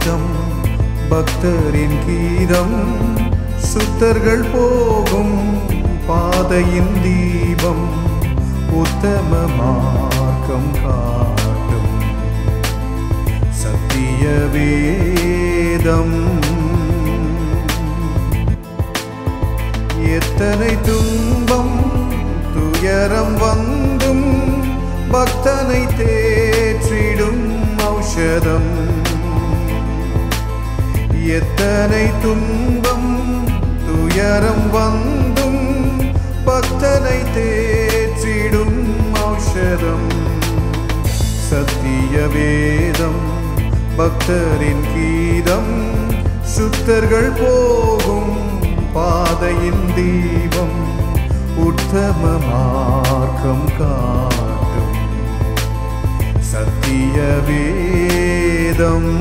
வேதம் பக்தரின் கீதம் சுத்தர்கள் போகும் பாதையின் தீபம் உத்தம மார்க்கம் காட்டும் சத்திய வேதம் எத்தனை துன்பம் துயரம் வந்தும் பக்தனை தேற்றிடும் ஔஷதம் எத்தனை துன்பம் துயரம் வந்தும் பக்தனை தேற்றிடும் ஔஷதம் சத்திய வேதம் பக்தரின் கீதம் சுத்தர்கள் போகும் பாதையின் தீபம் உத்தம மார்க்கம் காட்டும் சத்திய வேதம்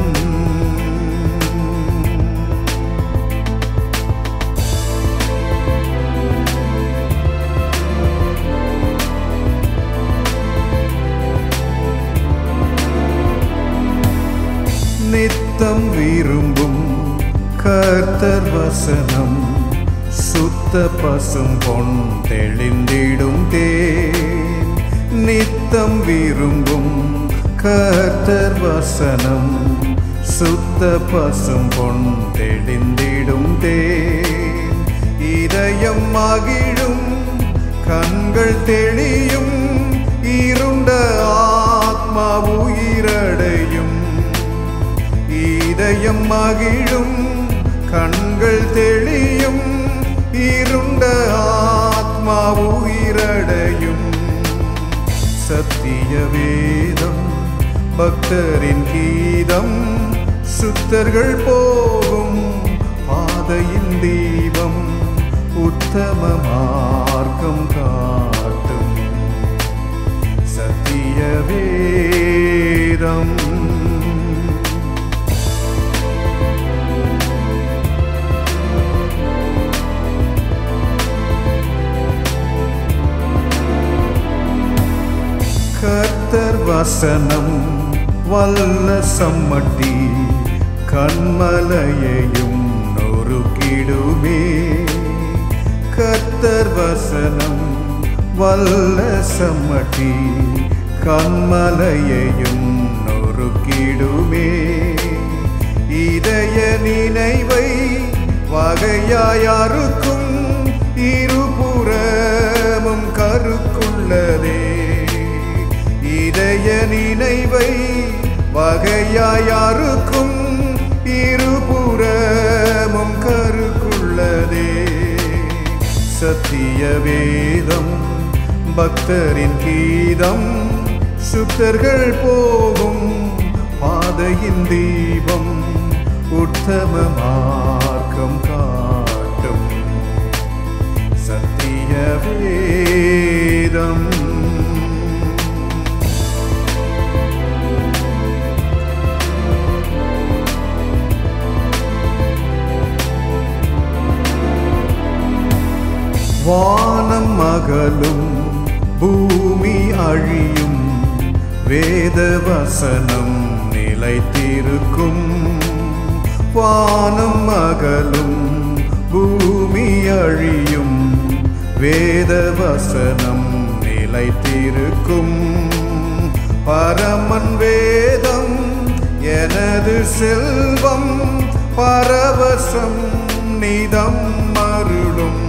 நித்தம் விரும்பும் கர்த்தர் வசனம் சுத்த பசும் பொன் தெளிந்திடும் தேன் நித்தம் விரும்பும் கர்த்தர் வசனம் சுத்த பசும் பொன் தெளிந்திடும் தேன் இதயம் மகிழும் கண்கள் தெளியும் இருண்ட ஆத்மா உயிரடையும் இதயம் மகிழும் கண்கள் தெளியும் இருண்ட ஆத்மா உயிரடையும் சத்திய வேதம் பக்தரின் கீதம் சுத்தர்கள் போகும் பாதையின் தீபம் உத்தம மார்க்கம் காட்டும் சத்திய வேதம் கர்த்தர் வசனம் வல்ல சம்மட்டி கண்மலையையும் நொறுக்கிடுமே கர்த்தர் வசனம் வல்ல சம்மட்டி கண்மலையையும் நொறுக்கிடுமே இதய நினைவை வகையாயாருக்கும் இருபுறமும் கருக்குள்ளதே இதய நினைவை வகையாயாருக்கும் இருபுறமும் கருக்குள்ளதே சத்திய வேதம் பக்தரின் கீதம் சுத்தர்கள் போகும் பாதையின் தீபம் உத்தம மார்க்கம் காட்டும் சத்திய வேதம் வானம் மகளும் பூமி அழியும் வேத வசனம் நிலைத்திருக்கும் வானம் மகளும் பூமி அழியும் வேத வசனம் நிலைத்திருக்கும் பரமன் வேதம் எனது செல்வம் பரவசம் நிதம் மருளும்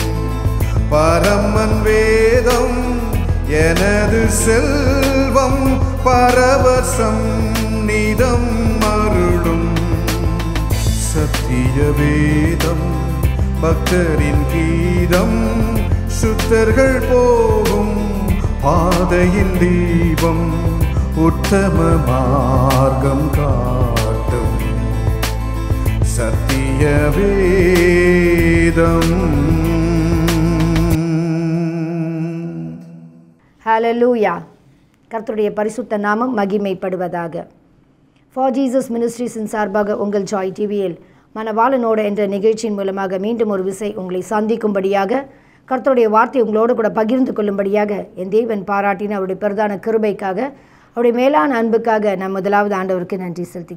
பரமன் வேதம் எனது செல்வம் பரவசம் நிதம் அருளும் சத்திய வேதம் பக்தரின் கீதம் சுத்தர்கள் போகும் பாதையின் தீபம் உத்தம மார்க்கம் காட்டும் சத்திய வேதம் ஹalleluya கர்த்தருடைய பரிசுத்த நாமம் மகிமைப்படுவதாக ஃபார் ஜீசஸ் மினிஸ்ட்ரீஸின் சார்பாக உங்கள் ஜாய் டிவியில் மனவாளனோடு என்ற நிகழ்ச்சியின் மூலமாக மீண்டும் ஒரு விசை உங்களை சந்திக்கும்படியாக கர்த்தருடைய வார்த்தை உங்களோடு கூட பகிர்ந்து கொள்ளும்படியாக என் தேவன் பாராட்டின அவருடைய பிரதான கிருபைக்காக அவருடைய மேலான அன்புக்காக நான் முதலாவது ஆண்டவருக்கு நன்றி செலுத்துகிறேன்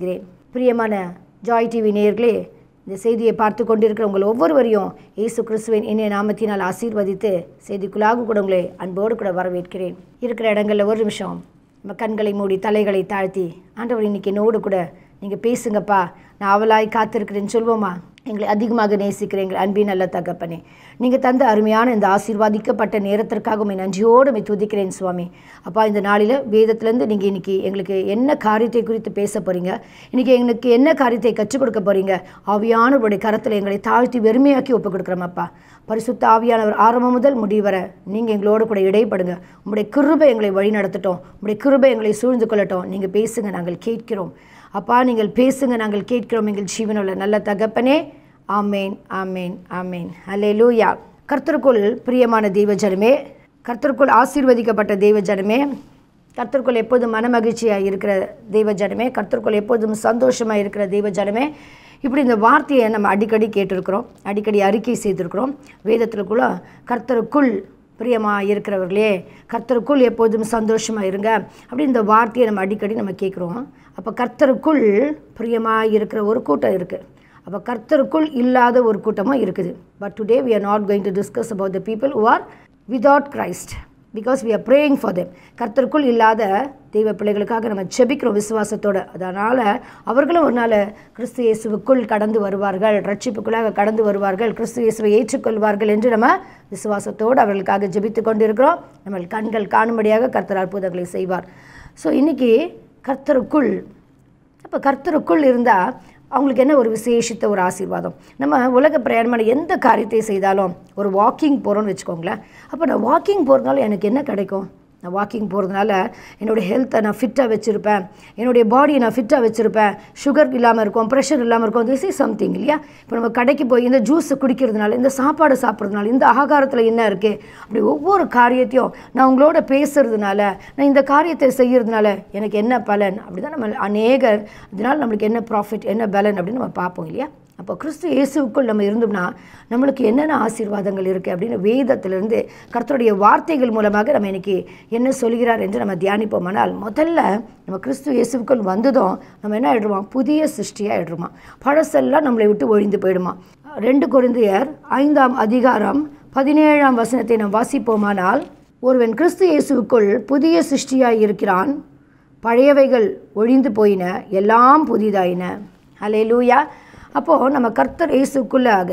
பிரியமான ஜாய் டிவி நேயர்களே இந்த செய்தியை பார்த்து கொண்டிருக்கிற உங்கள் ஒவ்வொருவரையும் இயேசு கிறிஸ்துவின் இனிய நாமத்தினால் ஆசீர்வதித்து செய்திக்குள்ளாக கூட உங்களை அன்போடு கூட வரவேற்கிறேன் இருக்கிற இடங்களில் ஒரு நிமிஷம் நம்ம கண்களை மூடி தலைகளை தாழ்த்தி ஆண்டவர் இன்னைக்கு என்னோடு கூட நீங்கள் பேசுங்கப்பா நான் அவளாய் காத்திருக்கிறேன்னு சொல்வோமா எங்களை அதிகமாக நேசிக்கிறேன் எங்கள் அன்பின் நல்ல தகப்பனே நீங்கள் தந்த அருமையான இந்த ஆசீர்வாதிக்கப்பட்ட நேரத்திற்காக உண்மை நன்றியோடு உண்மை துதிக்கிறேன் சுவாமி அப்பா இந்த நாளில் வேதத்துலேருந்து நீங்கள் இன்னைக்கு எங்களுக்கு என்ன காரியத்தை குறித்து பேச போகிறீங்க இன்றைக்கி எங்களுக்கு என்ன காரியத்தை கற்றுக் கொடுக்க போகிறீங்க ஆவியானவருடைய கரத்தில் எங்களை தாழ்த்தி வெறுமையாக்கி ஒப்புக் கொடுக்குறோமப்பா பரிசுத்த ஆவியானவர் ஆரம்பம் முதல் முடிவு வர நீங்கள் எங்களோடு கூட இடைப்படுங்க உங்களுடைய கிருபை எங்களை வழி நடத்தட்டும் உங்களுடைய கிருபை எங்களை சூழ்ந்து கொள்ளட்டும் நீங்கள் பேசுங்க நாங்கள் கேட்கிறோம் அப்பா நீங்கள் பேசுங்க நாங்கள் கேட்கிறோம் எங்கள் ஜீவனுள்ள நல்ல தகப்பனே ஆமேன் ஆமேன் ஆமேன் அல்லே லூயா கர்த்தருக்குள் பிரியமான தெய்வ ஜனமே கர்த்தருக்குள் ஆசீர்வதிக்கப்பட்ட தெய்வ ஜனமே கர்த்தருக்குள் எப்போதும் மனமகிழ்ச்சியாக இருக்கிற தெய்வ ஜனமே கர்த்தருக்குள் எப்போதும் சந்தோஷமாக இருக்கிற தெய்வ ஜனமே இப்படி இந்த வார்த்தையை நம்ம அடிக்கடி கேட்டிருக்கிறோம் அடிக்கடி அறிக்கை செய்திருக்கிறோம் வேதத்திற்குள்ள கர்த்தருக்குள் பிரியமாக இருக்கிறவர்களே கர்த்தருக்குள் எப்போதும் சந்தோஷமாக இருங்க அப்படி இந்த வார்த்தையை நம்ம அடிக்கடி நம்ம கேட்குறோம் அப்போ கர்த்தருக்குள் பிரியமாக இருக்கிற ஒரு கூட்டம் இருக்குது அப்போ கர்த்தருக்குள் இல்லாத ஒரு கூட்டமும் இருக்குது but today we are not going to discuss about the people who are without Christ because we are praying for them கர்த்தருக்குள் இல்லாத தெய்வ பிள்ளைகளுக்காக நம்ம செபிக்கிறோம் விசுவாசத்தோடு அதனால் அவர்களும் ஒரு நாள் கிறிஸ்து இயேசுவுக்குள் கடந்து வருவார்கள் ரட்சிப்புக்குள்ளாக கடந்து வருவார்கள் கிறிஸ்து இயேசுவை ஏற்றுக்கொள்வார்கள் என்று நம்ம விசுவாசத்தோடு அவர்களுக்காக ஜெபித்து கொண்டு இருக்கிறோம் நம்ம கண்கள் காணும்படியாக கர்த்தர் அற்புதங்களை செய்வார் ஸோ இன்றைக்கி கர்த்தருக்குள் அப்போ கர்த்தருக்குள் இருந்தால் அவங்களுக்கு என்ன ஒரு விசேஷித்த ஒரு ஆசீர்வாதம் நம்ம உலக பிரயாணமான எந்த காரியத்தை செய்தாலும் ஒரு வாக்கிங் போகிறோன்னு வச்சுக்கோங்களேன் அப்போ நான் வாக்கிங் போகிறதுனால எனக்கு என்ன கிடைக்கும் நான் வாக்கிங் போகிறதுனால என்னுடைய ஹெல்த்தை நான் ஃபிட்டாக வச்சுருப்பேன் என்னுடைய பாடியை நான் ஃபிட்டாக வச்சுருப்பேன் சுகர் இல்லாமல் இருக்கும் ப்ரெஷர் இல்லாமல் இருக்கும் திஸ் இஸ் சம்திங் இல்லையா இப்போ நம்ம கடைக்கு போய் இந்த ஜூஸை குடிக்கிறதுனால இந்த சாப்பாடு சாப்பிட்றதுனால இந்த ஆகாரத்தில் என்ன இருக்குது அப்படி ஒவ்வொரு காரியத்தையும் நான் உங்களோட பேசுறதுனால நான் இந்த காரியத்தை செய்கிறதுனால எனக்கு என்ன பலன் அப்படி தான் நம்ம அநேகர் இதனால் நம்மளுக்கு என்ன ப்ராஃபிட் என்ன பலன் அப்படின்னு நம்ம பார்ப்போம் இல்லையா அப்போ கிறிஸ்து இயேசுக்குள் நம்ம இருந்தோம்னா நம்மளுக்கு என்னென்ன ஆசீர்வாதங்கள் இருக்குது அப்படின்னு வேதத்திலிருந்து கர்த்தருடைய வார்த்தைகள் மூலமாக நம்ம இன்னைக்கு என்ன சொல்கிறார் என்று நம்ம தியானிப்போமானால் முதல்ல நம்ம கிறிஸ்து இயேசுக்குள் வந்ததும் நம்ம என்ன ஆயிடுவோம் புதிய சிருஷ்டியாக ஆயிடுமா பழசெல்லாம் நம்மளை விட்டு ஒழிந்து போயிடுமா ரெண்டு குருந்தையர் ஐந்தாம் அதிகாரம் பதினேழாம் வசனத்தை நாம் வாசிப்போமானால் ஒருவன் கிறிஸ்து இயேசுவுக்குள் புதிய சிருஷ்டியாய் இருக்கிறான் பழையவைகள் ஒழிந்து போயின எல்லாம் புதிதாயின ஹலே லூயா அப்போது நம்ம கர்த்தர் இயேசுக்குள்ளாக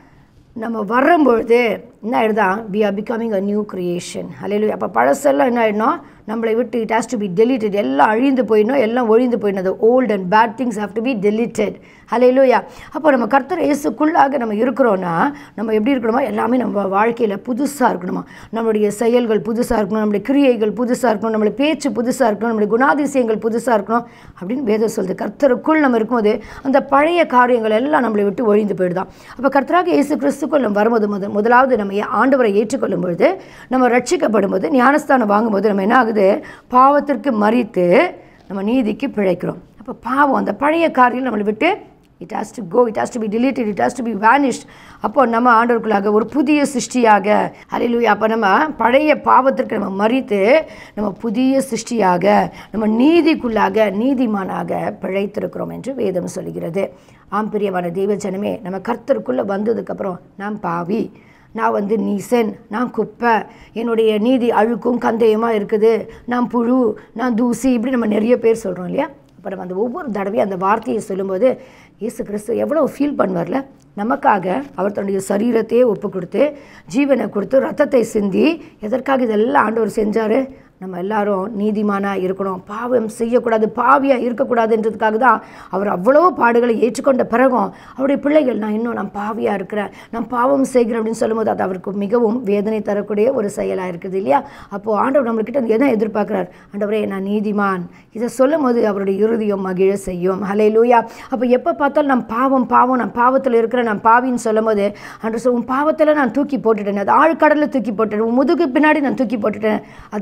நம்ம வரும்பொழுது என்ன ஆயிடுதான் we are becoming a new creation hallelujah அப்போ பழசெல்லாம் என்ன ஆயிடணும் நம்மளை விட்டு it has to be deleted எல்லாம் அழிந்து போயிடணும் எல்லாம் ஒழிந்து போயிடணும் old and bad things have to be deleted hallelujah அப்போ நம்ம கர்த்தர் இயேசுக்குள்ளாக நம்ம இருக்கிறோன்னா நம்ம எப்படி இருக்கணுமோ எல்லாமே நம்ம வாழ்க்கையில் புதுசாக இருக்கணுமா நம்மளுடைய செயல்கள் புதுசாக இருக்கணும் நம்மளுடைய கிரியைகள் புதுசாக இருக்கணும் நம்மளுடைய பேச்சு புதுசாக இருக்கணும் நம்மளுடைய குணாதிசயங்கள் புதுசாக இருக்கணும் அப்படின்னு வேதம் சொல்லுது கர்த்தருக்குள் நம்ம இருக்கும்போது அந்த பழைய காரியங்கள் எல்லாம் நம்மளை விட்டு ஒழிந்து போயிடுதான் அப்போ கர்த்தராக இயேசு கிறிஸ்துக்குள் நம்ம வரும்போது முதல் முதலாவது நம்ம ஆண்டவரை ஏற்றுக்கொள்ளும் பொழுது நம்ம ரட்சிக்கப்படும் போது ஞானஸ்தானம் வாங்கும்போது நம்ம என்ன ஆகுது பாவத்திற்கு மறித்து நம்ம நீதிக்கு பிழைக்கிறோம் அப்போ பாவம் அந்த பழைய காரியம் நம்மளை விட்டு it has to go it has to be deleted it has to be vanished அப்போ நம்ம ஆண்டவருக்குள்ளாக ஒரு புதிய சிருஷ்டியாக அலையிலுயா அப்போ நம்ம பழைய பாவத்திற்கு நம்ம மறித்து நம்ம புதிய சிருஷ்டியாக நம்ம நீதிக்குள்ளாக நீதிமானாக பிழைத்திருக்கிறோம் என்று வேதம் சொல்கிறது ஆம் பிரியமான தெய்வ ஜனமே நம்ம கர்த்தருக்குள்ளே வந்ததுக்கப்புறம் நாம் பாவி நான் வந்து நீசன் நான் குப்பை என்னுடைய நீதி அழுக்கும் கந்தையமாக இருக்குது நான் புழு நான் தூசி இப்படி நம்ம நிறைய பேர் சொல்கிறோம் இல்லையா அப்போ நம்ம அந்த ஒவ்வொரு தடவையும் அந்த வார்த்தையை சொல்லும்போது இயேசு கிறிஸ்து எவ்வளோ ஃபீல் பண்ணுவார்ல நமக்காக அவர் தன்னுடைய சரீரத்தையே ஒப்பு கொடுத்து ஜீவனை கொடுத்து ரத்தத்தை சிந்தி எதற்காக இதெல்லாம் ஆண்டவர் செஞ்சார் நம்ம எல்லாரும் நீதிமானாக இருக்கணும் பாவம் செய்யக்கூடாது பாவியாக இருக்கக்கூடாதுன்றதுக்காக தான் அவர் அவ்வளோ பாடுகளை ஏற்றுக்கொண்ட பிறகும் அவருடைய பிள்ளைகள் நான் இன்னும் நான் பாவியாக இருக்கிறேன் நான் பாவம் செய்கிறேன் அப்படின்னு சொல்லும்போது அது அவருக்கு மிகவும் வேதனை தரக்கூடிய ஒரு செயலாக இருக்குது இல்லையா அப்போது ஆண்டவர் நம்மள்கிட்ட எதை எதிர்பார்க்குறார் ஆண்டவரே நான் நீதிமான் இதை சொல்லும் போது அவருடைய இறுதியும் மகிழ செய்யும் ஹலே லூயா அப்போ எப்போ பார்த்தாலும் நான் பாவம் பாவம் நான் பாவத்தில் இருக்கிறேன் நான் பாவின்னு சொல்லும் போது அன்று சொல் உன் பாவத்தில் நான் தூக்கி போட்டுட்டேன் அது ஆழ்கடலில் தூக்கி போட்டுட்டேன் உன் முதுகு பின்னாடி நான் தூக்கி போட்டுட்டேன் அதை நானே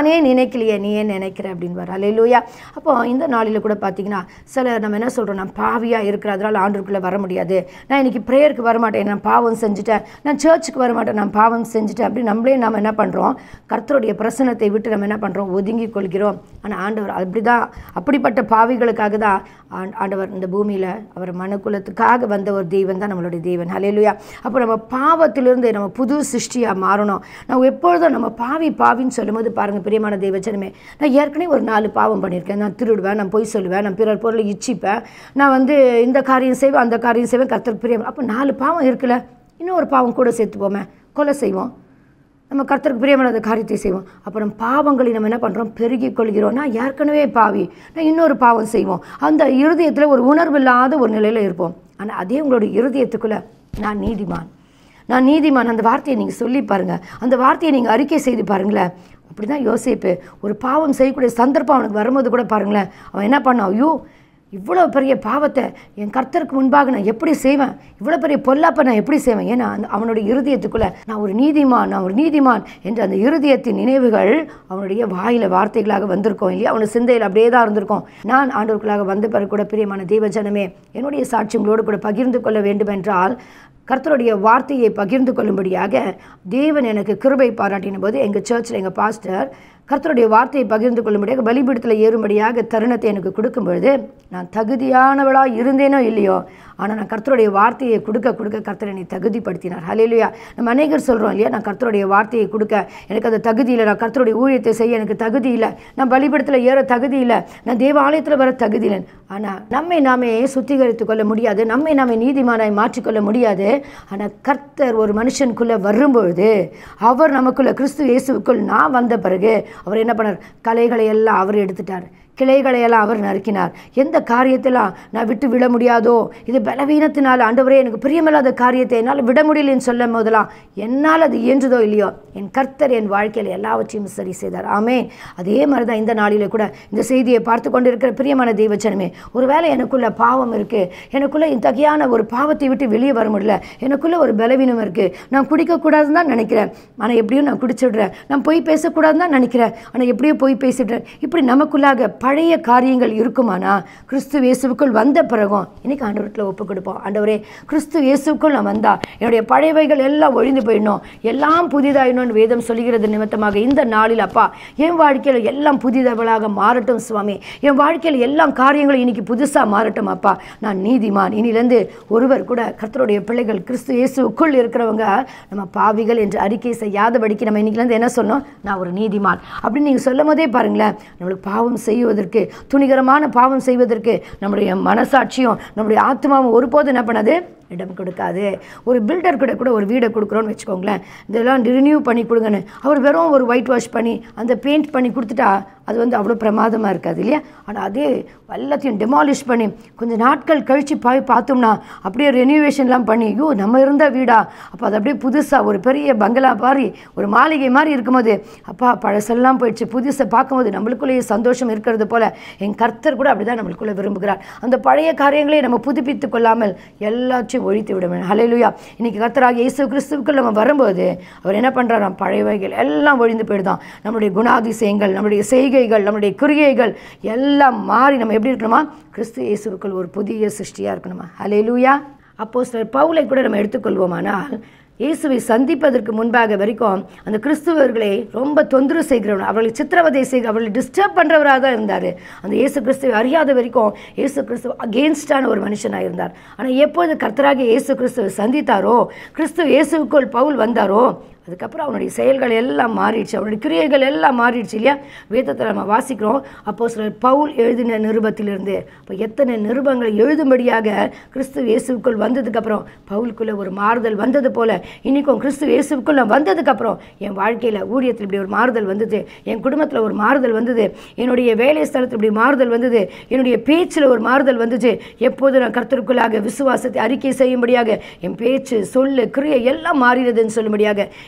நானே நினைக்கலையே நீ ஏன் நினைக்கிற அப்படின்வார் அல்லையா அப்போ இந்த நாளில் கூட பார்த்தீங்கன்னா சில நம்ம என்ன சொல்கிறோம் நான் பாவியாக இருக்கிற அதனால் ஆண்டுக்குள்ளே வர முடியாது நான் இன்னைக்கு ப்ரேயருக்கு வரமாட்டேன் நான் பாவம் செஞ்சுட்டேன் நான் சர்ச்சுக்கு வரமாட்டேன் நான் பாவம் செஞ்சுட்டேன் அப்படி நம்மளே நம்ம என்ன பண்ணுறோம் கர்த்தருடைய பிரசனத்தை விட்டு நம்ம என்ன பண்ணுறோம் ஒதுங்கி கொள்கிறோம் ஆனால் ஆண்டவர் அப்படி தான் அப்படிப்பட்ட பாவிகளுக்காக தான் ஆண்- ஆண்டவர் இந்த பூமியில் அவர் மனுக்குலத்துக்காக வந்த ஒரு தெய்வம் தான் நம்மளுடைய தெய்வன் ஹalleluya அப்போ நம்ம பாவத்திலிருந்து நம்ம புது சிருஷ்டியாக மாறணும் நம்ம எப்பொழுதும் நம்ம பாவி பாவின்னு சொல்லும்போது பாருங்கள் பிரியமான தெய்வச்சனமே நான் ஏற்கனவே ஒரு நாலு பாவம் பண்ணியிருக்கேன் நான் திருடுவேன் நான் பொய் சொல்லுவேன் நான் பிறர் பொருளை இச்சிப்பேன் நான் வந்து இந்த காரியம் செய்வேன் அந்த காரியம் செய்வேன் கர்த்தர் பிரியம் அப்போ நாலு பாவம் இருக்குல்ல இன்னும் ஒரு பாவம் கூட சேர்த்து போமே கொலை செய்வோம் நம்ம கர்த்தருக்கு பிரியமான காரியத்தை செய்வோம் அப்புறம் பாவங்களை நம்ம என்ன பண்ணுறோம் பெருகிக் கொள்கிறோம் நான் ஏற்கனவே பாவி நான் இன்னொரு பாவம் செய்வோம் அந்த இருதயத்தில் ஒரு உணர்வு இல்லாத ஒரு நிலையில் இருப்போம் ஆனால் அதே உங்களுடைய இருதயத்துக்குள்ளே நான் நீதிமான் நான் நீதிமான் அந்த வார்த்தையை நீங்கள் சொல்லி பாருங்கள் அந்த வார்த்தையை நீங்கள் அறிக்கை செய்து பாருங்களேன் அப்படி தான் யோசிப்பு ஒரு பாவம் செய்யக்கூடிய சந்தர்ப்பம் அவனுக்கு வரும்போது கூட பாருங்களேன் அவன் என்ன பண்ணான் ஐயோ இவ்வளோ பெரிய பாவத்தை என் கர்த்தருக்கு முன்பாக நான் எப்படி செய்வேன் இவ்வளோ பெரிய பொல்லாப்பை நான் எப்படி செய்வேன் ஏன்னா அந்த அவனுடைய இருதயத்துக்குள்ளே நான் ஒரு நீதிமான் நான் ஒரு நீதிமான் என்ற அந்த இருதயத்தின் நினைவுகள் அவனுடைய வாயில் வார்த்தைகளாக வந்திருக்கும் இல்லையா அவனுடைய சிந்தையில் அப்படியே தான் இருந்திருக்கும் நான் ஆண்டவர்களாக வந்த பிறகு கூட பிரியமான தெய்வஜனமே என்னுடைய சாட்சி உங்களோடு கூட பகிர்ந்து கொள்ள வேண்டும் என்றால் கர்த்தருடைய வார்த்தையை பகிர்ந்து கொள்ளும்படியாக தேவன் எனக்கு கிருபை பாராட்டின போது எங்கள் சர்ச்சில் எங்கள் பாஸ்டர் கர்த்தருடைய வார்த்தையை பகிர்ந்து கொள்ளும்படியாக பலிபீடத்தில் ஏறும்படியாக தருணத்தை எனக்கு கொடுக்கும் பொழுது நான் தகுதியானவளாக இருந்தேனோ இல்லையோ ஆனால் நான் கர்த்தருடைய வார்த்தையை கொடுக்க கொடுக்க கர்த்தர் என்னை தகுதிப்படுத்தினார் ஹalleluya நம்ம அநேகர் சொல்கிறோம் இல்லையா நான் கர்த்தருடைய வார்த்தையை கொடுக்க எனக்கு அந்த தகுதி இல்லை நான் கர்த்தருடைய ஊழியத்தை செய்ய எனக்கு தகுதி இல்லை நான் பலிபீடத்தில் ஏற தகுதி இல்லை நான் தேவாலயத்தில் வர தகுதி இல்லை ஆனால் நம்மை நாமே சுத்திகரித்து கொள்ள முடியாது நம்மை நாமே நீதிமானாய் மாற்றிக்கொள்ள முடியாது ஆனால் கர்த்தர் ஒரு மனுஷனுக்குள்ளே வரும்பொழுது அவர் நமக்குள்ள கிறிஸ்து இயேசுவுக்குள் நான் வந்த பிறகு அவர் என்ன பண்ணார் கலைகளை எல்லாம் அவர் எடுத்துட்டார் கிளைகளை எல்லாம் அவர் நறுக்கினார் எந்த காரியத்தெல்லாம் நான் விட்டு விட முடியாதோ இது பலவீனத்தினால் ஆண்டவரே எனக்கு பிரியமில்லாத காரியத்தை என்னால் விட முடியலன்னு சொல்லும் போதெல்லாம் என்னால் அது இயன்றுதோ இல்லையோ என் கர்த்தர் என் வாழ்க்கையில் எல்லாவற்றையும் சரி செய்தார் ஆமே அதே மாதிரி தான் இந்த நாளில் கூட இந்த செய்தியை பார்த்து கொண்டு இருக்கிற பிரியமான தெய்வச்சனமே ஒருவேளை எனக்குள்ள பாவம் இருக்குது எனக்குள்ள இத்தகையான ஒரு பாவத்தை விட்டு வெளியே வர முடியல எனக்குள்ள ஒரு பலவீனம் இருக்குது நான் குடிக்கக்கூடாதுன்னு தான் நினைக்கிறேன் ஆனால் எப்படியும் நான் குடிச்சிடுறேன் நான் பொய் பேசக்கூடாதுன்னு தான் நினைக்கிறேன் ஆனால் எப்படியோ பொய் பேசிடுறேன் இப்படி நமக்குள்ளாக பழைய காரியங்கள் இருக்குமானா கிறிஸ்து இயேசுவுக்குள் வந்த பிறகும் இன்னைக்கு ஆண்டவரத்தில் ஒப்பு கொடுப்போம் ஆண்டவரே கிறிஸ்து இயேசுக்குள் நான் வந்தா என்னுடைய பழையவைகள் எல்லாம் ஒழிந்து போயிடணும் எல்லாம் புதிதாயிடணும்னு வேதம் சொல்கிறது நிமித்தமாக இந்த நாளில் அப்பா என் வாழ்க்கையில் எல்லாம் புதிதவளாக மாறட்டும் சுவாமி என் வாழ்க்கையில் எல்லாம் காரியங்களும் இன்னைக்கு புதுசாக மாறட்டும் அப்பா நான் நீதிமான் இனிலேருந்து ஒருவர் கூட கர்த்தருடைய பிள்ளைகள் கிறிஸ்து இயேசுக்குள் இருக்கிறவங்க நம்ம பாவிகள் என்று அறிக்கை செய்யாதபடிக்கு நம்ம இன்னைக்குலேருந்து என்ன சொன்னோம் நான் ஒரு நீதிமான் அப்படின்னு நீங்கள் சொல்லும் போதே பாருங்களேன் நம்மளுக்கு பாவம் செய்வதற்கு துணிகரமான பாவம் செய்வதற்கு நம்முடைய மனசாட்சியும் நம்முடைய ஆத்மாவும் ஒருபோதும் என்ன பண்ணாது இடம் கொடுக்காது ஒரு பில்டர் கூட கூட ஒரு வீடை கொடுக்குறோன்னு வச்சுக்கோங்களேன் இதெல்லாம் ரினியூ பண்ணி கொடுங்கன்னு அவர் வெறும் ஒரு ஒயிட் வாஷ் பண்ணி அந்த பெயிண்ட் பண்ணி கொடுத்துட்டா அது வந்து அவ்வளோ பிரமாதமாக இருக்காது இல்லையா ஆனால் அதே எல்லாத்தையும் டெமாலிஷ் பண்ணி கொஞ்சம் நாட்கள் கழித்து போய் பார்த்தோம்னா அப்படியே ரெனியூவேஷன்லாம் பண்ணி ஐயோ நம்ம இருந்த வீடா அப்போ அது அப்படியே புதுசாக ஒரு பெரிய பங்களா மாதிரி ஒரு மாளிகை மாதிரி இருக்கும்போது அப்பா பழசெல்லாம் போயிடுச்சு புதுசை பார்க்கும்போது நம்மளுக்குள்ளேயே சந்தோஷம் இருக்கிறது போல என் கர்த்தர் கூட அப்படி தான் நம்மளுக்குள்ளே விரும்புகிறார் அந்த பழைய காரியங்களை நம்ம புதுப்பித்து கொள்ளாமல் எல்லாத்தையும் ஒழித்து விட வேண்டும் ஹalleluya இன்னைக்கு கர்த்தராக இயேசு கிறிஸ்துவுக்குள் நம்ம வரும்போது அவர் என்ன பண்ணுறாராம் பழையவைகள் எல்லாம் ஒழிந்து போயிடுதான் நம்முடைய குணாதிசயங்கள் நம்முடைய செய்கைகள் நம்முடைய கிரியைகள் எல்லாம் மாறி நம்ம எப்படி இருக்கணுமா கிறிஸ்து இயேசுவுக்குள் ஒரு புதிய சிருஷ்டியாக இருக்கணுமா ஹalleluya அப்போ சிலர் பவுலை கூட நம்ம எடுத்துக்கொள்வோமானால் இயேசுவை சந்திப்பதற்கு முன்பாக வரைக்கும் அந்த கிறிஸ்துவர்களை ரொம்ப தொந்தரவு செய்கிறவன் அவர்களை சித்திரவதை செய்க அவர்களை டிஸ்டர்ப் பண்ணுறவராக தான் இருந்தார் அந்த இயேசு கிறிஸ்துவை அறியாத வரைக்கும் இயேசு கிறிஸ்துவ அகேன்ஸ்டான ஒரு மனுஷனாக இருந்தார் ஆனால் எப்போது கர்த்தராக இயேசு கிறிஸ்துவை சந்தித்தாரோ கிறிஸ்து இயேசுக்குள் பவுல் வந்தாரோ அதுக்கப்புறம் அவனுடைய செயல்கள் எல்லாம் மாறிடுச்சு அவனுடைய கிரியைகள் எல்லாம் மாறிடுச்சு இல்லையா வேதத்தில் நம்ம வாசிக்கிறோம் அப்போ சிலர் பவுல் எழுதின நிருபத்திலிருந்து அப்போ எத்தனை நிருபங்களை எழுதும்படியாக கிறிஸ்து இயேசுக்குள் வந்ததுக்கப்புறம் பவுலுக்குள்ளே ஒரு மாறுதல் வந்தது போல இன்றைக்கும் கிறிஸ்து இயேசுக்குள் நான் வந்ததுக்கப்புறம் என் வாழ்க்கையில் ஊழியத்தில் இப்படி ஒரு மாறுதல் வந்தது என் குடும்பத்தில் ஒரு மாறுதல் வந்தது என்னுடைய வேலை ஸ்தலத்தில் இப்படி மாறுதல் வந்தது என்னுடைய பேச்சில் ஒரு மாறுதல் வந்துச்சு எப்போது நான் கர்த்தருக்குள்ளாக விசுவாசத்தை அறிக்கை செய்யும்படியாக என் பேச்சு சொல்லு கிரியை எல்லாம் மாறினதுன்னு சொல்லும்படியாக